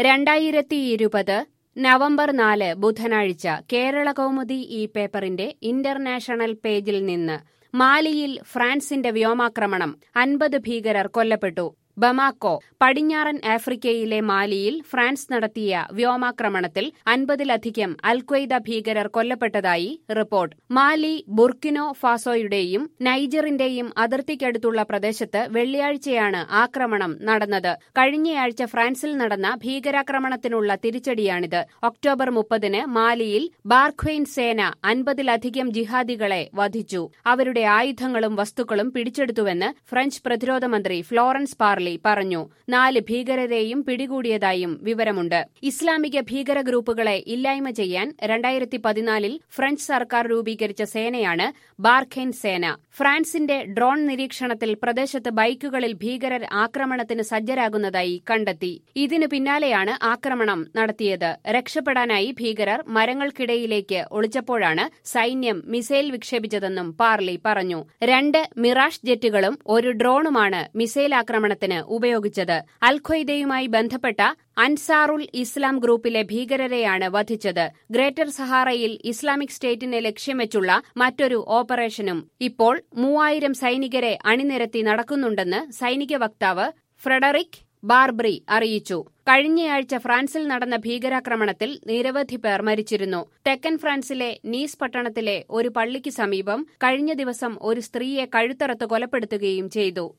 രണ്ടായിരത്തി ഇരുപത് നവംബർ നാല് ബുധനാഴ്ച കേരള കൗമുദി ഈ പേപ്പറിന്റെ ഇന്റർനാഷണൽ പേജിൽ നിന്ന് മാലിയിൽ ഫ്രാൻസിന്റെ വ്യോമാക്രമണം അൻപത് ഭീകരർ കൊല്ലപ്പെട്ടു ബമാക്കോ പടിഞ്ഞാറൻ ആഫ്രിക്കയിലെ മാലിയിൽ ഫ്രാൻസ് നടത്തിയ വ്യോമാക്രമണത്തിൽ അൻപതിലധികം അൽക്വയ്ദ ഭീകരർ കൊല്ലപ്പെട്ടതായി റിപ്പോർട്ട് മാലി ബുർക്കിനോ ഫാസോയുടെയും നൈജറിന്റെയും അതിർത്തിക്കടുത്തുള്ള പ്രദേശത്ത് വെള്ളിയാഴ്ചയാണ് ആക്രമണം നടന്നത് കഴിഞ്ഞയാഴ്ച ഫ്രാൻസിൽ നടന്ന ഭീകരാക്രമണത്തിനുള്ള തിരിച്ചടിയാണിത് ഒക്ടോബർ മുപ്പതിന് മാലിയിൽ ബാർഖ്വെയിൻ സേന അൻപതിലധികം ജിഹാദികളെ വധിച്ചു അവരുടെ ആയുധങ്ങളും വസ്തുക്കളും പിടിച്ചെടുത്തുവെന്ന് ഫ്രഞ്ച് പ്രതിരോധ മന്ത്രി ഫ്ലോറൻസ് പാർലി പറഞ്ഞു നാല് ഭീകരരെയും പിടികൂടിയതായും വിവരമുണ്ട് ഇസ്ലാമിക ഭീകര ഗ്രൂപ്പുകളെ ഇല്ലായ്മ ചെയ്യാൻ രണ്ടായിരത്തി പതിനാലിൽ ഫ്രഞ്ച് സർക്കാർ രൂപീകരിച്ച സേനയാണ് ബാർഖെൻ സേന ഫ്രാൻസിന്റെ ഡ്രോൺ നിരീക്ഷണത്തിൽ പ്രദേശത്ത് ബൈക്കുകളിൽ ഭീകരർ ആക്രമണത്തിന് സജ്ജരാകുന്നതായി കണ്ടെത്തി ഇതിനു പിന്നാലെയാണ് ആക്രമണം നടത്തിയത് രക്ഷപ്പെടാനായി ഭീകരർ മരങ്ങൾക്കിടയിലേക്ക് ഒളിച്ചപ്പോഴാണ് സൈന്യം മിസൈൽ വിക്ഷേപിച്ചതെന്നും പാർലി പറഞ്ഞു രണ്ട് മിറാഷ് ജെറ്റുകളും ഒരു ഡ്രോണുമാണ് മിസൈൽ ആക്രമണത്തിന് ഉപയോഗിച്ചത് അൽഖ്വയ്ദയുമായി ബന്ധപ്പെട്ട അൻസാറുൽ ഇസ്ലാം ഗ്രൂപ്പിലെ ഭീകരരെയാണ് വധിച്ചത് ഗ്രേറ്റർ സഹാറയിൽ ഇസ്ലാമിക് സ്റ്റേറ്റിനെ ലക്ഷ്യം വെച്ചുള്ള മറ്റൊരു ഓപ്പറേഷനും ഇപ്പോൾ മൂവായിരം സൈനികരെ അണിനിരത്തി നടക്കുന്നുണ്ടെന്ന് സൈനിക വക്താവ് ഫ്രെഡറിക് ബാർബ്രി അറിയിച്ചു കഴിഞ്ഞയാഴ്ച ഫ്രാൻസിൽ നടന്ന ഭീകരാക്രമണത്തിൽ നിരവധി പേർ മരിച്ചിരുന്നു തെക്കൻ ഫ്രാൻസിലെ നീസ് പട്ടണത്തിലെ ഒരു പള്ളിക്ക് സമീപം കഴിഞ്ഞ ദിവസം ഒരു സ്ത്രീയെ കഴുത്തറത്ത് കൊലപ്പെടുത്തുകയും ചെയ്തു